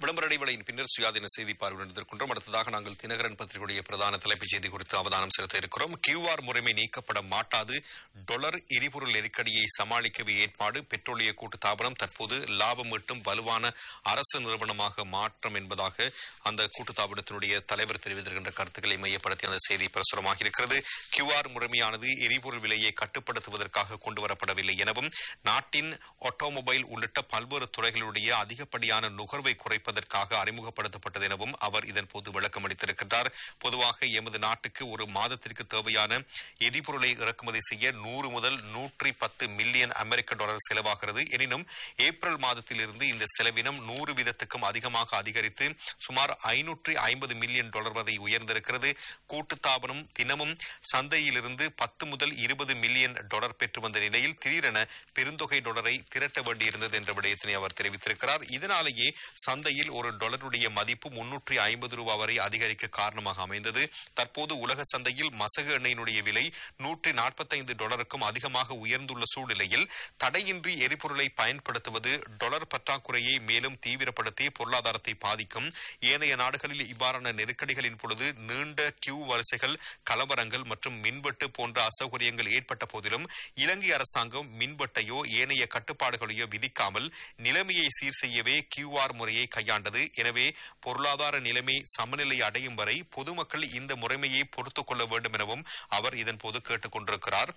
விளம்பர இடைவேளையின் பின்னர் சுயாதீன செய்தி பார்வையிட்டிருக்கின்றோம் அடுத்ததாக நாங்கள் தினகரன் பத்திரிகையுடைய பிரதான தலைப்புச் செய்தி குறித்து அவதானம் செலுத்த இருக்கிறோம் கியூஆர் முறைமை நீக்கப்பட மாட்டாது டொலர் எரிபொருள் நெருக்கடியை சமாளிக்கவே ஏற்பாடு பெட்ரோலிய கூட்டு தாபனம் தற்போது லாபம் ஈட்டும் வலுவான அரசு நிறுவனமாக மாற்றம் என்பதாக அந்த கூட்டு தாபனத்தினுடைய தலைவர் தெரிவித்திருக்கின்ற கருத்துக்களை மையப்படுத்தி அந்த செய்தி பிரசுரமாக இருக்கிறது கியூஆர் முறைமையானது எரிபொருள் விலையை கட்டுப்படுத்துவதற்காக கொண்டுவரப்படவில்லை எனவும் நாட்டின் ஆட்டோமொபைல் உள்ளிட்ட பல்வேறு துறைகளுடைய அதிகப்படியான நுகர்வை குறைப்பதற்காக அறிமுகப்படுத்தப்பட்டது எனவும் அவர் இதன்போது விளக்கம் அளித்திருக்கின்றார் பொதுவாக எமது நாட்டுக்கு ஒரு மாதத்திற்கு தேவையான எரிபொருளை இறக்குமதி செய்ய நூறு முதல் நூற்றி பத்து மில்லியன் அமெரிக்க டாலர் செலவாகிறது எனினும் ஏப்ரல் மாதத்திலிருந்து இந்த செலவினம் நூறு வீதத்துக்கும் அதிகமாக அதிகரித்து சுமார் ஐநூற்றி ஐம்பது மில்லியன் டாலர் வரை உயர்ந்திருக்கிறது கூட்டுத்தாபனம் தினமும் சந்தையிலிருந்து பத்து முதல் இருபது மில்லியன் டாலர் பெற்று வந்த நிலையில் திடீரென பெருந்தொகை டாலரை திரட்ட வேண்டியிருந்தது என்ற விடயத்தினை அவர் தெரிவித்திருக்கிறார் இதனாலேயே சந்தையில் ஒரு டாலருடைய மதிப்பு முன்னூற்றி ஐம்பது ரூபாய் வரை அதிகரிக்க காரணமாக அமைந்தது தற்போது உலக சந்தையில் மசகு எண்ணெயினுடைய விலை நூற்றி நாற்பத்தைந்து டாலருக்கும் அதிகமாக உயர்ந்துள்ள சூழ்நிலையில் தடையின்றி எரிபொருளை பயன்படுத்துவது டாலர் பற்றாக்குறையை மேலும் தீவிரப்படுத்தி பொருளாதாரத்தை பாதிக்கும் ஏனைய நாடுகளில் இவ்வாறான நெருக்கடிகளின் பொழுது நீண்ட கியூ வரிசைகள் கலவரங்கள் மற்றும் மின்வெட்டு போன்ற அசௌகரியங்கள் ஏற்பட்ட போதிலும் இலங்கை அரசாங்கம் மின்வெட்டையோ ஏனைய கட்டுப்பாடுகளையோ விதிக்காமல் நிலைமையை சீர் செய்யவே கியூஆர் முறையை கையாண்டது எனவே பொருளாதார நிலைமை சமநிலை அடையும் வரை பொதுமக்கள் இந்த முறைமையை பொறுத்துக் கொள்ள வேண்டும் எனவும் அவர் இதன்போது கேட்டுக் கொண்டிருக்கிறார்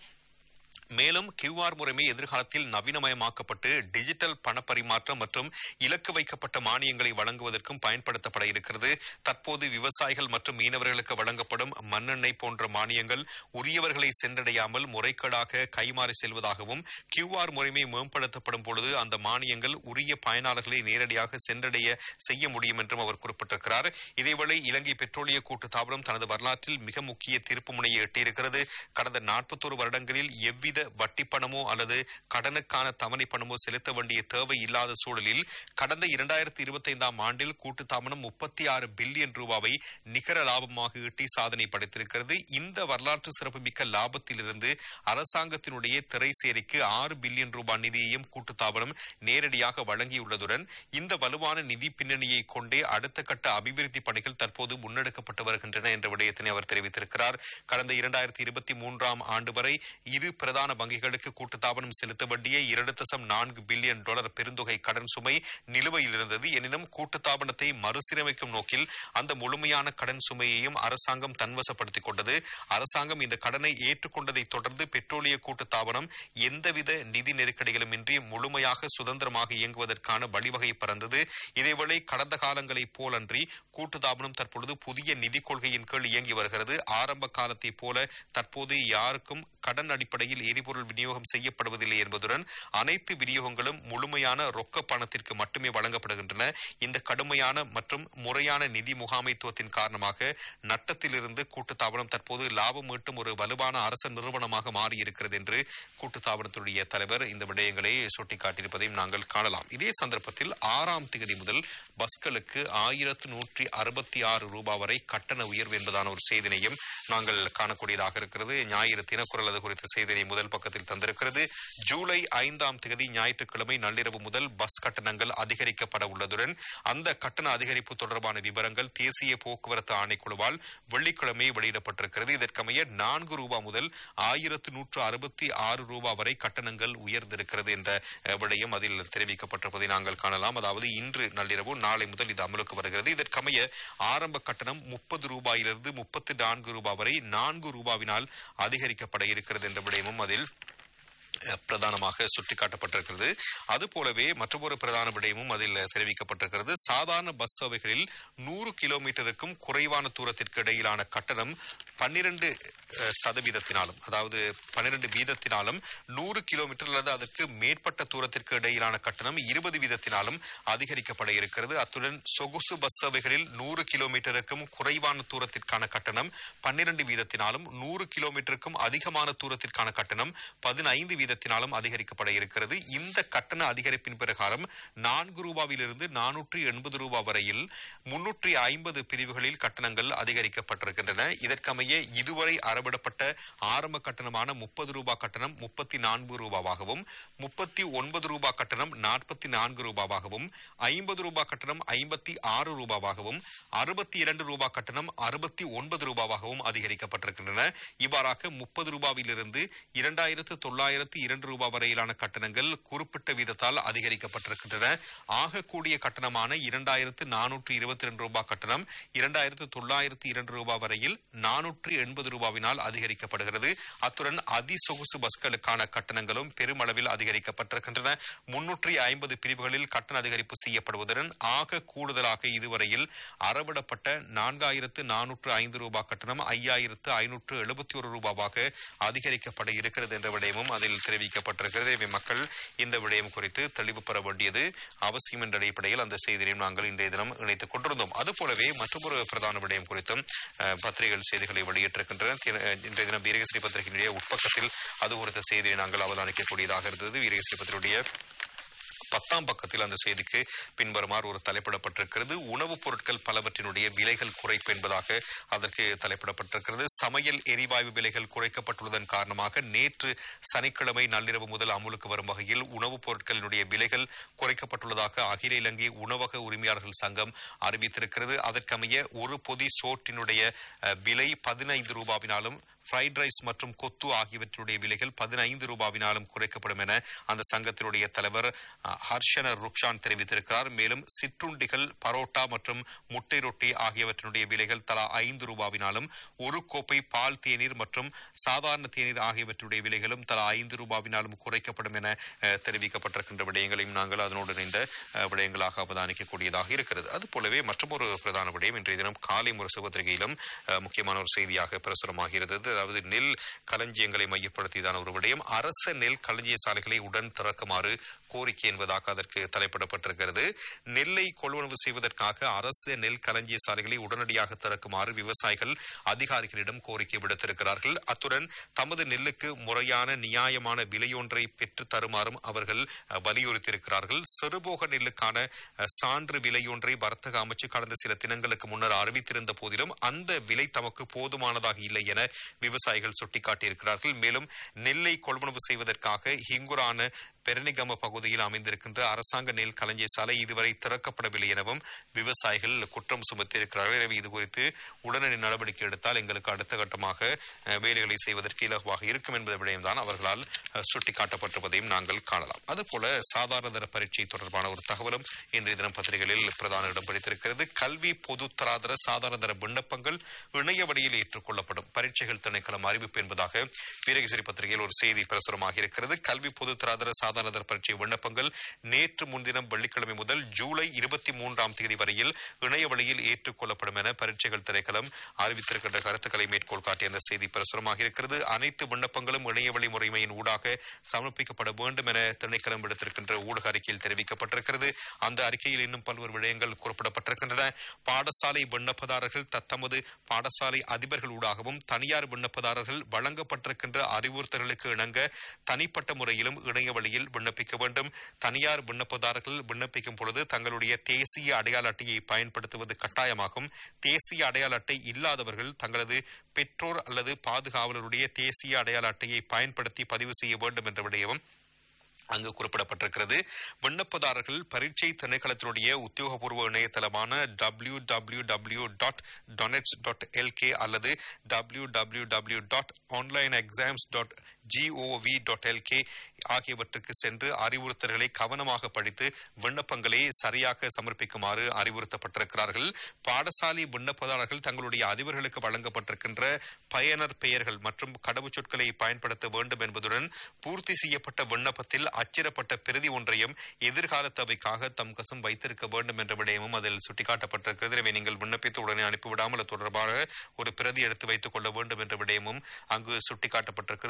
மேலும் கியூஆர் முறைமை எதிர்காலத்தில் நவீனமயமாக்கப்பட்டு டிஜிட்டல் பணப்பரிமாற்றம் மற்றும் இலக்கு வைக்கப்பட்ட மானியங்களை வழங்குவதற்கும் பயன்படுத்தப்பட இருக்கிறது தற்போது விவசாயிகள் மற்றும் மீனவர்களுக்கு வழங்கப்படும் மண்ணெண்ணெய் போன்ற மானியங்கள் உரியவர்களை சென்றடையாமல் முறைகேடாக கைமாறி செல்வதாகவும் கியூஆர் முறைமை மேம்படுத்தப்படும் பொழுது அந்த மானியங்கள் உரிய பயனாளர்களை நேரடியாக சென்றடைய செய்ய முடியும் என்றும் அவர் குறிப்பிட்டிருக்கிறார் இதேவேளை இலங்கை பெட்ரோலிய கூட்டு தாபனம் தனது வரலாற்றில் மிக முக்கிய திருப்பு முனையை எட்டியிருக்கிறது கடந்த நாற்பத்தோரு வருடங்களில் எவ்வித வட்டி பணமோ அல்லது கடனுக்கான தவணை பணமோ செலுத்த வேண்டிய தேவை இல்லாத சூழலில் கடந்த இரண்டாயிரத்தி இருபத்தைந்தாம் ஆண்டில் கூட்டு தாமனம் முப்பத்தி ஆறு பில்லியன் ரூபாவை நிகர லாபமாக ஈட்டி சாதனை படைத்திருக்கிறது இந்த வரலாற்று சிறப்புமிக்க லாபத்திலிருந்து அரசாங்கத்தினுடைய திரைசேரிக்கு ஆறு பில்லியன் ரூபாய் நிதியையும் கூட்டு தாபனம் நேரடியாக வழங்கியுள்ளதுடன் இந்த வலுவான நிதி பின்னணியை கொண்டே அடுத்த கட்ட அபிவிருத்தி பணிகள் தற்போது முன்னெடுக்கப்பட்டு வருகின்றன என்ற விடயத்தினை அவர் தெரிவித்திருக்கிறார் கடந்த இரண்டாயிரத்தி இருபத்தி மூன்றாம் ஆண்டு வரை இரு பிரதான வங்கிகளுக்கு கூட்டுத்தாபனம் செலுத்த வேண்டிய இரண்டு தசம் நான்கு பில்லியன் டாலர் பெருந்தொகை கடன் சுமை நிலுவையில் இருந்தது எனினும் கூட்டுத்தாபனத்தை மறுசீரமைக்கும் நோக்கில் அந்த முழுமையான கடன் சுமையையும் அரசாங்கம் தன்வசப்படுத்திக் கொண்டது அரசாங்கம் இந்த கடனை ஏற்றுக்கொண்டதை தொடர்ந்து பெட்ரோலிய கூட்டுத்தாபனம் எந்தவித நிதி நெருக்கடிகளும் இன்றி முழுமையாக சுதந்திரமாக இயங்குவதற்கான வழிவகை பிறந்தது இதேவேளை கடந்த காலங்களைப் போலன்றி கூட்டுத்தாபனம் தற்பொழுது புதிய நிதிக் கொள்கையின் கீழ் இயங்கி வருகிறது ஆரம்ப காலத்தைப் போல தற்போது யாருக்கும் கடன் அடிப்படையில் எரிபொருள் விநியோகம் செய்யப்படுவதில்லை என்பதுடன் அனைத்து விநியோகங்களும் முழுமையான ரொக்க பணத்திற்கு மட்டுமே வழங்கப்படுகின்றன இந்த கடுமையான மற்றும் முறையான நிதி முகாமைத்துவத்தின் காரணமாக நட்டத்திலிருந்து கூட்டுத்தாபனம் தற்போது லாபம் ஈட்டும் ஒரு வலுவான அரசு நிறுவனமாக மாறியிருக்கிறது என்று கூட்டுத்தாபனத்துடைய தலைவர் இந்த விடயங்களை சுட்டிக்காட்டியிருப்பதையும் நாங்கள் காணலாம் இதே சந்தர்ப்பத்தில் ஆறாம் தேதி முதல் பஸ்களுக்கு ஆயிரத்து நூற்றி அறுபத்தி ஆறு ரூபாய் வரை கட்டண உயர்வு என்பதான ஒரு செய்தினையும் நாங்கள் காணக்கூடியதாக இருக்கிறது ஞாயிறு தினக்குரல் அது குறித்த செய்தினை முதல் பக்கத்தில் தந்திருக்கிறது ஜூலை ஐந்தாம் தேதி ஞாயிற்றுக்கிழமை நள்ளிரவு முதல் பஸ் கட்டணங்கள் அதிகரிக்கப்பட உள்ளதுடன் அந்த கட்டண அதிகரிப்பு தொடர்பான விவரங்கள் தேசிய போக்குவரத்து ஆணைக்குழுவால் வெள்ளிக்கிழமை வெளியிடப்பட்டிருக்கிறது இதற்கமைய நான்கு ரூபாய் முதல் ஆயிரத்து நூற்று அறுபத்தி ஆறு ரூபாய் வரை கட்டணங்கள் உயர்ந்திருக்கிறது என்ற அஹ், விடயம் அதில் தெரிவிக்கப்பட்டிருப்பதை நாங்கள் காணலாம் அதாவது இன்று நள்ளிரவு நாளை முதல் இது அமலுக்கு வருகிறது இதற்கமைய ஆரம்ப கட்டணம் முப்பது ரூபாயிலிருந்து முப்பத்தி நான்கு ரூபாய் வரை நான்கு ரூபாவினால் அதிகரிக்கப்பட இருக்கிறது என்ற விடயமும் அதில் அஹ், பிரதானமாக சுட்டிக்காட்டப்பட்டிருக்கிறது அதுபோலவே மற்றொரு பிரதான விடயமும் அதில் தெரிவிக்கப்பட்டிருக்கிறது சாதாரண பஸ் சேவைகளில் நூறு கிலோமீட்டருக்கும் குறைவான தூரத்திற்கு இடையிலான கட்டணம் பன்னிரண்டு சதவீதத்தினாலும் அதாவது பன்னிரண்டு வீதத்தினாலும் நூறு கிலோமீட்டர் அல்லது அதற்கு மேற்பட்ட தூரத்திற்கு இடையிலான கட்டணம் இருபது வீதத்தினாலும் அதிகரிக்கப்பட இருக்கிறது அத்துடன் சொகுசு பஸ் சேவைகளில் நூறு கிலோமீட்டருக்கும் குறைவான தூரத்திற்கான கட்டணம் பன்னிரண்டு வீதத்தினாலும் நூறு கிலோமீட்டருக்கும் அதிகமான தூரத்திற்கான கட்டணம் பதினைந்து வீத வீதத்தினாலும் அதிகரிக்கப்பட இருக்கிறது இந்த கட்டண அதிகரிப்பின் பிரகாரம் நான்கு ரூபாவிலிருந்து நானூற்றி எண்பது ரூபாய் வரையில் முன்னூற்றி ஐம்பது பிரிவுகளில் கட்டணங்கள் அதிகரிக்கப்பட்டிருக்கின்றன இதற்கமைய இதுவரை அறவிடப்பட்ட ஆரம்ப கட்டணமான முப்பது ரூபாய் கட்டணம் முப்பத்தி நான்கு ரூபாவாகவும் முப்பத்தி ஒன்பது ரூபாய் கட்டணம் நாற்பத்தி நான்கு ரூபாவாகவும் ஐம்பது ரூபாய் கட்டணம் ஐம்பத்தி ஆறு ரூபாவாகவும் அறுபத்தி இரண்டு ரூபாய் கட்டணம் அறுபத்தி ஒன்பது ரூபாவாகவும் அதிகரிக்கப்பட்டிருக்கின்றன இவ்வாறாக முப்பது ரூபாவிலிருந்து இரண்டாயிரத்து தொள்ளாயிரத்து இரண்டு ரூபாய் வரையிலான கட்டணங்கள் குறிப்பிட்ட வீதத்தால் அதிகரிக்கப்பட்டிருக்கின்றன ஆக கூடிய கட்டணமான இரண்டாயிரத்து நானூற்று இருபத்தி இரண்டு ரூபாய் கட்டணம் இரண்டாயிரத்து தொள்ளாயிரத்து இரண்டு ரூபாய் வரையில் நானூற்று எண்பது ரூபாவினால் அதிகரிக்கப்படுகிறது அத்துடன் அதிசொகுசு பஸ்களுக்கான கட்டணங்களும் பெருமளவில் அதிகரிக்கப்பட்டிருக்கின்றன முன்னூற்றி ஐம்பது பிரிவுகளில் கட்டண அதிகரிப்பு செய்யப்படுவதுடன் ஆக கூடுதலாக இதுவரையில் அறவிடப்பட்ட நான்காயிரத்து நானூற்று ஐந்து ரூபாய் கட்டணம் ஐயாயிரத்து ஐநூற்று எழுபத்தி ஒரு ரூபாவாக அதிகரிக்கப்பட இருக்கிறது என்ற விடயமும் அதில் தெரிவிக்கப்பட்டிருக்கிறது எனவே மக்கள் இந்த விடயம் குறித்து தெளிவு பெற வேண்டியது அவசியம் என்ற அடிப்படையில் அந்த செய்தியையும் நாங்கள் இன்றைய தினம் இணைத்துக் கொண்டிருந்தோம் அதுபோலவே மற்றொரு பிரதான விடயம் குறித்தும் அஹ், பத்திரிகைகள் செய்திகளை வெளியிட்டிருக்கின்றன தின- அஹ், இன்றைய தினம் வீரகஸ்ரீ பத்திரிகையினுடைய உட்பக்கத்தில் அது குறித்த செய்தியை நாங்கள் அவதானிக்கக்கூடியதாக இருந்தது வீரகஸ்ரீ பத்திரிகையுடைய பத்தாம் பக்கத்தில் அந்த செய்திக்கு பின்வருமாறு ஒரு தலைப்பிடப்பட்டிருக்கிறது உணவுப் பொருட்கள் பலவற்றினுடைய விலைகள் குறைப்பு என்பதாக அதற்கு தலைப்பிடப்பட்டிருக்கிறது சமையல் எரிவாயு விலைகள் குறைக்கப்பட்டுள்ளதன் காரணமாக நேற்று சனிக்கிழமை நள்ளிரவு முதல் அமுலுக்கு வரும் வகையில் உணவுப் பொருட்களினுடைய விலைகள் குறைக்கப்பட்டுள்ளதாக அகில இலங்கை உணவக உரிமையாளர்கள் சங்கம் அறிவித்திருக்கிறது அதற்கமைய ஒரு பொதி சோற்றினுடைய அஹ், விலை பதினைந்து ரூபாவினாலும் ஃப்ரைட் ரைஸ் மற்றும் கொத்து ஆகியவற்றுடைய விலைகள் பதினைந்து ரூபாவினாலும் குறைக்கப்படும் என அந்த சங்கத்தினுடைய தலைவர் அஹ், ஹர்ஷன ருக்ஷான் தெரிவித்திருக்கிறார் மேலும் சிற்றுண்டிகள் பரோட்டா மற்றும் முட்டை ரொட்டி ஆகியவற்றினுடைய விலைகள் தலா ஐந்து ரூபாவினாலும் ஒரு கோப்பை பால் தேநீர் மற்றும் சாதாரண தேநீர் ஆகியவற்றுடைய விலைகளும் தலா ஐந்து ரூபாவினாலும் குறைக்கப்படும் என அஹ், தெரிவிக்கப்பட்டிருக்கின்ற விடயங்களையும் நாங்கள் அதனோடு இணைந்த அஹ், விடயங்களாக அவதானிக்கக்கூடியதாக இருக்கிறது அதுபோலவே மற்றொரு பிரதான விடயம் இன்றைய தினம் காலை முரசு பத்திரிகையிலும் அஹ், முக்கியமான ஒரு செய்தியாக பிரசுரமாகிறது அதாவது நெல் களஞ்சியங்களை மையப்படுத்தியதான ஒரு விடயம் அரச நெல் களஞ்சிய சாலைகளை உடன் திறக்குமாறு கோரிக்கை என்பதாக அதற்கு தலைப்பிடப்பட்டிருக்கிறது நெல்லை கொள்வனவு செய்வதற்காக அரசு நெல் களஞ்சிய சாலைகளை உடனடியாக திறக்குமாறு விவசாயிகள் அதிகாரிகளிடம் கோரிக்கை விடுத்திருக்கிறார்கள் அத்துடன் தமது நெல்லுக்கு முறையான நியாயமான விலையொன்றை பெற்று தருமாறும் அவர்கள் அஹ், வலியுறுத்தியிருக்கிறார்கள் சிறுபோக நெல்லுக்கான அஹ், சான்று விலையொன்றை வர்த்தக அமைச்சு கடந்த சில தினங்களுக்கு முன்னர் அறிவித்திருந்த போதிலும் அந்த விலை தமக்கு போதுமானதாக இல்லை என விவசாயிகள் சுட்டிக்காட்டியிருக்கிறார்கள் மேலும் நெல்லை கொள்வனவு செய்வதற்காக ஹிங்குரான பெரணிகம பகுதியில் அமைந்திருக்கின்ற அரசாங்க நெல் களஞ்சிய சாலை இதுவரை திறக்கப்படவில்லை எனவும் விவசாயிகள் குற்றம் சுமத்தியிருக்கிறார்கள் எனவே இது குறித்து உடனடி நடவடிக்கை எடுத்தால் எங்களுக்கு அடுத்த கட்டமாக அஹ், வேலைகளை செய்வதற்கு இலகுவாக இருக்கும் என்பதை விடயம்தான் அவர்களால் அஹ், சுட்டிக்காட்டப்பட்டிருப்பதையும் நாங்கள் காணலாம் அதுபோல சாதாரண தர பரீட்சை தொடர்பான ஒரு தகவலும் இன்றைய தினம் பத்திரிகைகளில் பிரதான இடம் பிடித்திருக்கிறது கல்வி பொது தராதர சாதாரண தர விண்ணப்பங்கள் இணைய வழியில் ஏற்றுக்கொள்ளப்படும் பரீட்சைகள் திணைக்களம் அறிவிப்பு என்பதாக வீரகேசரி பத்திரிகையில் ஒரு செய்தி பிரசுரமாக இருக்கிறது கல்வி பொது தராதர சாதாரண தர பரீட்சை விண்ணப்பங்கள் நேற்று முன்தினம் வெள்ளிக்கிழமை முதல் ஜூலை இருபத்தி மூன்றாம் தேதி வரையில் இணைய வழியில் ஏற்றுக்கொள்ளப்படும் என பரீட்சைகள் திணைக்களம் அறிவித்திருக்கின்ற கருத்துக்களை மேற்கோள் காட்டிய அந்த செய்தி பிரசுரமாக இருக்கிறது அனைத்து விண்ணப்பங்களும் இணைய வழி முறைமையின் ஊடாக சமர்ப்பிக்கப்பட வேண்டும் என திணைக்களம் விடுத்திருக்கின்ற ஊடக அறிக்கையில் தெரிவிக்கப்பட்டிருக்கிறது அந்த அறிக்கையில் இன்னும் பல்வேறு விடயங்கள் குறிப்பிடப்பட்டிருக்கின்றன பாடசாலை விண்ணப்பதாரர்கள் தத்தமது பாடசாலை அதிபர்கள் ஊடாகவும் தனியார் விண்ணப்பதாரர்கள் வழங்கப்பட்டிருக்கின்ற அறிவுறுத்தல்களுக்கு இணங்க தனிப்பட்ட முறையிலும் இணைய வழியில் விண்ணப்பிக்க வேண்டும் தனியார் விண்ணப்பதாரர்கள் விண்ணப்பிக்கும் பொழுது தங்களுடைய தேசிய அடையாள அட்டையை பயன்படுத்துவது கட்டாயமாகும் தேசிய அடையாள அட்டை இல்லாதவர்கள் தங்களது பெற்றோர் அல்லது பாதுகாவலருடைய தேசிய அடையாள அட்டையை பயன்படுத்தி பதிவு செய்ய வேண்டும் என்ற விடயமும் அங்கு குறிப்பிடப்பட்டிருக்கிறது விண்ணப்பதாரர்கள் பரீட்சை திணைக்களத்தினுடைய உத்தியோகபூர்வ இணையதளமான W W W dot doenets dot LK அல்லது W W W dot online exams dot gov dot LK ஆகியவற்றுக்கு சென்று அறிவுறுத்தல்களை கவனமாக படித்து விண்ணப்பங்களை சரியாக சமர்ப்பிக்குமாறு அறிவுறுத்தப்பட்டிருக்கிறார்கள் பாடசாலை விண்ணப்பதாரர்கள் தங்களுடைய அதிபர்களுக்கு வழங்கப்பட்டிருக்கின்ற பயனர் பெயர்கள் மற்றும் கடவுச்சொற்களை பயன்படுத்த வேண்டும் என்பதுடன் பூர்த்தி செய்யப்பட்ட விண்ணப்பத்தில் அச்சிடப்பட்ட பிரதி ஒன்றையும் எதிர்கால தேவைக்காக தம் கசம் வைத்திருக்க வேண்டும் என்ற விடயமும் அதில் சுட்டிக்காட்டப்பட்டிருக்கிறது எனவே நீங்கள் விண்ணப்பித்து உடனே அனுப்பிவிடாமல் அது தொடர்பாக ஒரு பிரதி எடுத்து வைத்துக் கொள்ள வேண்டும் என்ற விடயமும் அங்கு சுட்டிக்காட்டப்பட்டிருக்கிறது அந்த விடயம்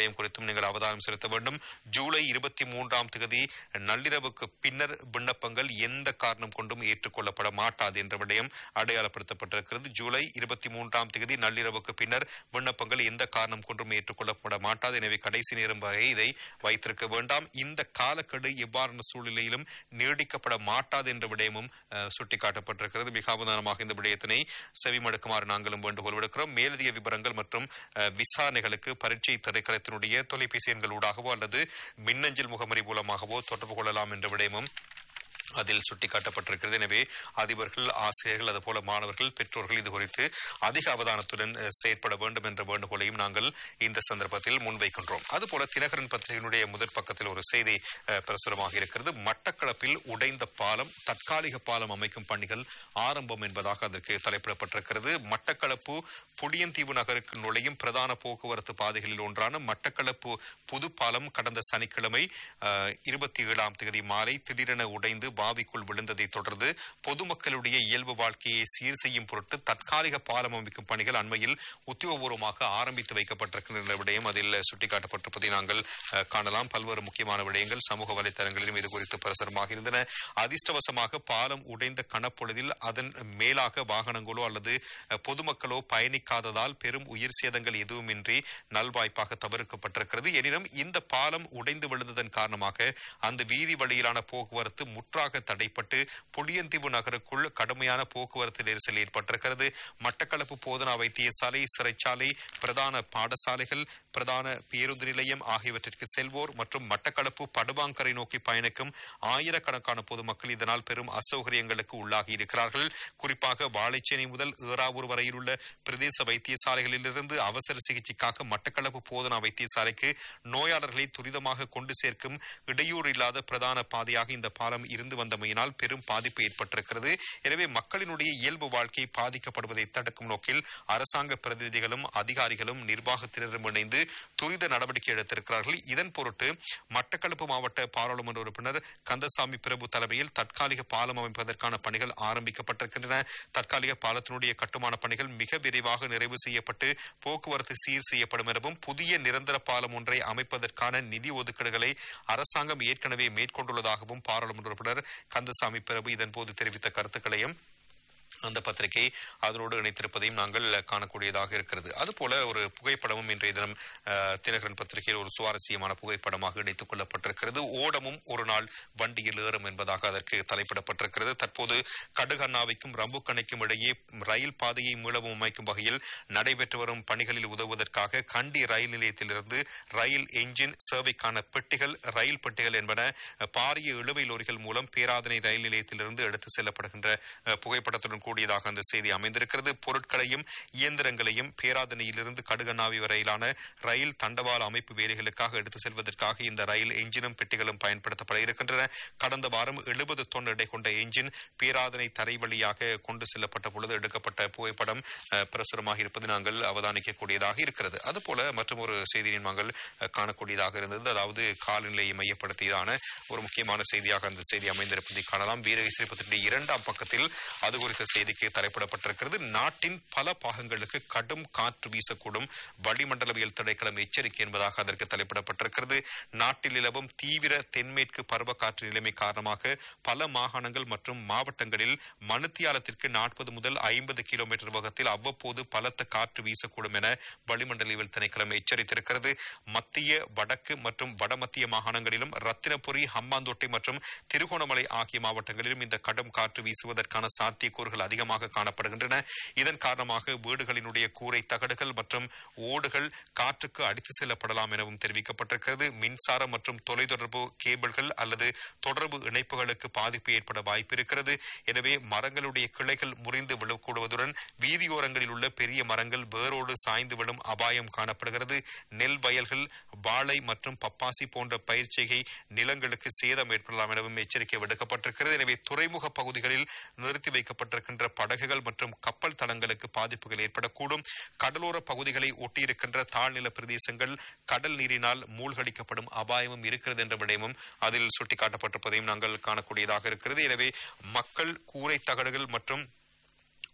விடயம் குறித்தும் நீங்கள் அவதானம் செலுத்த வேண்டும் ஜூலை இருபத்தி மூன்றாம் தேதி நள்ளிரவுக்கு பின்னர் விண்ணப்பங்கள் எந்த காரணம் கொண்டும் ஏற்றுக்கொள்ளப்பட மாட்டாது என்ற விடயம் அடையாளப்படுத்தப்பட்டிருக்கிறது ஜூலை இருபத்தி மூன்றாம் தேதி நள்ளிரவுக்கு பின்னர் விண்ணப்பங்கள் எந்த காரணம் கொண்டும் ஏற்றுக்கொள்ளப்பட மாட்டாது எனவே கடைசி நேரம் வரை இதை வைத்திருக்க வேண்டாம் இந்த காலக்கெடு எவ்வாறான சூழ்நிலையிலும் நீடிக்கப்பட மாட்டாது என்ற விடயமும் அஹ், சுட்டிக்காட்டப்பட்டிருக்கிறது மிக அவதானமாக இந்த விடயத்தினை செவிமடுக்குமாறு நாங்களும் வேண்டுகோள் விடுக்கிறோம் மேலதிக விவரங்கள் மற்றும் அஹ், விசாரணைகளுக்கு பரீட்சை திரைக்களத்தினுடைய தொலைபேசி எண்களூடாகவோ அல்லது மின்னஞ்சல் முகமறி மூலமாகவோ தொடர்பு கொள்ளலாம் என்ற விடயமும் அதில் சுட்டிக்காட்டப்பட்டிருக்கிறது எனவே அதிபர்கள் ஆசிரியர்கள் அதுபோல மாணவர்கள் பெற்றோர்கள் இது குறித்து அதிக அவதானத்துடன் அஹ், செயற்பட வேண்டும் என்ற வேண்டுகோளையும் நாங்கள் இந்த சந்தர்ப்பத்தில் முன்வைக்கின்றோம் அதுபோல தினகரன் பத்திரிகையினுடைய முதற் பக்கத்தில் ஒரு செய்தி அஹ், பிரசுரமாக இருக்கிறது மட்டக்களப்பில் உடைந்த பாலம் தற்காலிக பாலம் அமைக்கும் பணிகள் ஆரம்பம் என்பதாக அதற்கு தலைப்பிடப்பட்டிருக்கிறது மட்டக்களப்பு புளியந்தீவு நகருக்கு நுழையும் பிரதான போக்குவரத்து பாதைகளில் ஒன்றான மட்டக்களப்பு புது பாலம் கடந்த சனிக்கிழமை இருபத்தி ஏழாம் தேதி மாலை திடீரென உடைந்து பாவிக்குள் விழுந்ததை தொடர்ந்து பொதுமக்களுடைய இயல்பு வாழ்க்கையை சீர் செய்யும் பொருட்டு தற்காலிக பாலம் அமைக்கும் பணிகள் அண்மையில் உத்தியோகபூர்வமாக ஆரம்பித்து வைக்கப்பட்டிருக்கின்ற விடயம் அதில் சுட்டிக்காட்டப்பட்டிருப்பதை நாங்கள் அஹ், காணலாம் பல்வேறு முக்கியமான விடயங்கள் சமூக வலைத்தளங்களிலும் இது குறித்து பிரசுரமாக இருந்தன அதிர்ஷ்டவசமாக பாலம் உடைந்த கணப்பொழுதில் அதன் மேலாக வாகனங்களோ அல்லது அஹ், பொதுமக்களோ பயணிக்காததால் பெரும் உயிர் சேதங்கள் எதுவுமின்றி நல்வாய்ப்பாக தவிர்க்கப்பட்டிருக்கிறது எனினும் இந்த பாலம் உடைந்து விழுந்ததன் காரணமாக அந்த வீதி வழியிலான போக்குவரத்து முற்றாக தடைப்பட்டு புளியந்தீவு நகருக்குள் கடுமையான போக்குவரத்து நெரிசல் ஏற்பட்டிருக்கிறது மட்டக்களப்பு போதனா வைத்தியசாலை சிறைச்சாலை பிரதான பாடசாலைகள் பிரதான பேருந்து நிலையம் ஆகியவற்றிற்கு செல்வோர் மற்றும் மட்டக்களப்பு படுவாங்கரை நோக்கி பயணிக்கும் ஆயிரக்கணக்கான பொதுமக்கள் இதனால் பெரும் அசௌகரியங்களுக்கு உள்ளாகி இருக்கிறார்கள் குறிப்பாக வாழைச்சேனை முதல் ஏறாவூர் வரையில் உள்ள பிரதேச வைத்தியசாலைகளிலிருந்து அவசர சிகிச்சைக்காக மட்டக்களப்பு போதனா வைத்தியசாலைக்கு நோயாளர்களை துரிதமாக கொண்டு சேர்க்கும் இடையூறு இல்லாத பிரதான பாதையாக இந்த பாலம் இருந்து வந்தமையினால் பெரும் பாதிப்பு ஏற்பட்டிருக்கிறது எனவே மக்களினுடைய இயல்பு வாழ்க்கை பாதிக்கப்படுவதை தடுக்கும் நோக்கில் அரசாங்க பிரதிநிதிகளும் அதிகாரிகளும் நிர்வாகத்தினரும் இணைந்து துரித நடவடிக்கை எடுத்திருக்கிறார்கள் இதன் பொருட்டு மட்டக்களப்பு மாவட்ட பாராளுமன்ற உறுப்பினர் கந்தசாமி பிரபு தலைமையில் தற்காலிக பாலம் அமைப்பதற்கான பணிகள் ஆரம்பிக்கப்பட்டிருக்கின்றன தற்காலிக பாலத்தினுடைய கட்டுமான பணிகள் மிக விரைவாக நிறைவு செய்யப்பட்டு போக்குவரத்து சீர் செய்யப்படும் எனவும் புதிய நிரந்தர பாலம் ஒன்றை அமைப்பதற்கான நிதி ஒதுக்கீடுகளை அரசாங்கம் ஏற்கனவே மேற்கொண்டுள்ளதாகவும் பாராளுமன்ற உறுப்பினர் கந்தசாமி பிரபு இதன்போது தெரிவித்த கருத்துக்களையும் அந்த பத்திரிகை அதனோடு இணைத்திருப்பதையும் நாங்கள் காணக்கூடியதாக இருக்கிறது அதுபோல ஒரு புகைப்படமும் இன்றைய தினம் அஹ், தினகரன் பத்திரிகையில் ஒரு சுவாரஸ்யமான புகைப்படமாக இணைத்துக் கொள்ளப்பட்டிருக்கிறது ஓடமும் ஒரு நாள் வண்டியில் ஏறும் என்பதாக அதற்கு தலைப்பிடப்பட்டிருக்கிறது தற்போது கடுகண்ணாவிக்கும் ரம்புக்கணைக்கும் இடையே ரயில் பாதையை மீளவும் அமைக்கும் வகையில் நடைபெற்று வரும் பணிகளில் உதவுவதற்காக கண்டி ரயில் நிலையத்திலிருந்து ரயில் என்ஜின் சேவைக்கான பெட்டிகள் ரயில் பெட்டிகள் என்பன அஹ், பாரிய இழுவை லோரிகள் மூலம் பேராதனை ரயில் நிலையத்திலிருந்து எடுத்து செல்லப்படுகின்ற அஹ், புகைப்படத்துடன் கூடியதாக அந்த செய்தி அமைந்திருக்கிறது பொருட்களையும் இயந்திரங்களையும் பேராதனையிலிருந்து கடுகண்ணாவி வரையிலான ரயில் தண்டவாள அமைப்பு வேலைகளுக்காக எடுத்து செல்வதற்காக இந்த ரயில் என்ஜினும் பெட்டிகளும் பயன்படுத்தப்பட இருக்கின்றன கடந்த வாரம் எழுபது தொன் எடை கொண்ட என்ஜின் பேராதனை தரை வழியாக கொண்டு செல்லப்பட்ட பொழுது எடுக்கப்பட்ட புகைப்படம் அஹ், பிரசுரமாக இருப்பது நாங்கள் அவதானிக்கக்கூடியதாக இருக்கிறது அதுபோல மற்றும் ஒரு செய்தியை நாங்கள் அஹ், காணக்கூடியதாக இருந்தது அதாவது காலநிலையை மையப்படுத்தியதான ஒரு முக்கியமான செய்தியாக அந்த செய்தி அமைந்திருப்பதை காணலாம் வீரகேசரி பத்திரிகை இரண்டாம் பக்கத்தில் அது குறித்த செய்திக்கு தலைப்பிடப்பட்டிருக்கிறது நாட்டின் பல பாகங்களுக்கு கடும் காற்று வீசக்கூடும் வளிமண்டலவியல் திணைக்களம் எச்சரிக்கை என்பதாக அதற்கு தலைப்பிடப்பட்டிருக்கிறது நாட்டில் நிலவும் தீவிர தென்மேற்கு பருவக்காற்று நிலைமை காரணமாக பல மாகாணங்கள் மற்றும் மாவட்டங்களில் மணித்தியாலத்திற்கு நாற்பது முதல் ஐம்பது கிலோமீட்டர் வேகத்தில் அவ்வப்போது பலத்த காற்று வீசக்கூடும் என வளிமண்டலவியல் திணைக்களம் எச்சரித்திருக்கிறது மத்திய வடக்கு மற்றும் வடமத்திய மாகாணங்களிலும் ரத்தினபுரி ஹம்பாந்தோட்டை மற்றும் திருகோணமலை ஆகிய மாவட்டங்களிலும் இந்த கடும் காற்று வீசுவதற்கான சாத்தியக்கூறுகள் அதிகமாக காணப்படுகின்றன இதன் காரணமாக வீடுகளினுடைய கூரை தகடுகள் மற்றும் ஓடுகள் காற்றுக்கு அடித்து செல்லப்படலாம் எனவும் தெரிவிக்கப்பட்டிருக்கிறது மின்சாரம் மற்றும் தொலைத்தொடர்பு கேபிள்கள் அல்லது தொடர்பு இணைப்புகளுக்கு பாதிப்பு ஏற்பட வாய்ப்பு இருக்கிறது எனவே மரங்களுடைய கிளைகள் முறிந்து விழக்கூடுவதுடன் வீதியோரங்களில் உள்ள பெரிய மரங்கள் வேரோடு சாய்ந்து விழும் அபாயம் காணப்படுகிறது நெல் வயல்கள் வாழை மற்றும் பப்பாசி போன்ற பயிர்ச்செய்கை நிலங்களுக்கு சேதம் ஏற்படலாம் எனவும் எச்சரிக்கை விடுக்கப்பட்டிருக்கிறது எனவே துறைமுக பகுதிகளில் நிறுத்தி வைக்கப்பட்டிருக்கின்ற படகுகள் மற்றும் கப்பல் தளங்களுக்கு பாதிப்புகள் ஏற்படக்கூடும் கடலோர பகுதிகளை ஒட்டியிருக்கின்ற தாழ்நில பிரதேசங்கள் கடல் நீரினால் மூழ்கடிக்கப்படும் அபாயமும் இருக்கிறது என்ற விடயமும் அதில் சுட்டிக்காட்டப்பட்டிருப்பதையும் நாங்கள் காணக்கூடியதாக இருக்கிறது எனவே மக்கள் கூரை தகடுகள் மற்றும்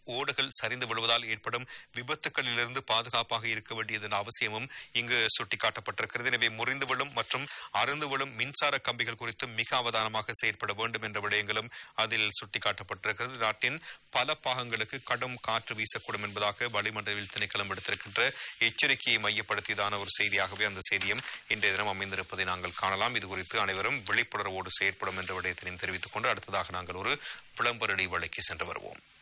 ஓடுகள் சரிந்து விழுவதால் ஏற்படும் விபத்துகளிலிருந்து பாதுகாப்பாக இருக்க வேண்டியதன் அவசியமும் இங்கு சுட்டிக்காட்டப்பட்டிருக்கிறது எனவே முறிந்து விழும் மற்றும் அருந்து விழும் மின்சார கம்பிகள் குறித்து மிக அவதானமாக செயற்பட வேண்டும் என்ற விடயங்களும் அதில் சுட்டிக்காட்டப்பட்டிருக்கிறது நாட்டின் பல பாகங்களுக்கு கடும் காற்று வீசக்கூடும் என்பதாக வளிமண்டல திணைக்களம் எடுத்திருக்கின்ற எச்சரிக்கையை மையப்படுத்தியதான ஒரு செய்தியாகவே அந்த செய்தியும் இன்றைய தினம் அமைந்திருப்பதை நாங்கள் காணலாம் இது குறித்து அனைவரும் விழிப்புணர்வோடு செயற்படும் என்ற விடயத்தினையும் தெரிவித்துக் கொண்டு அடுத்ததாக நாங்கள் ஒரு விளம்பர இடைவேளைக்கு சென்று வருவோம்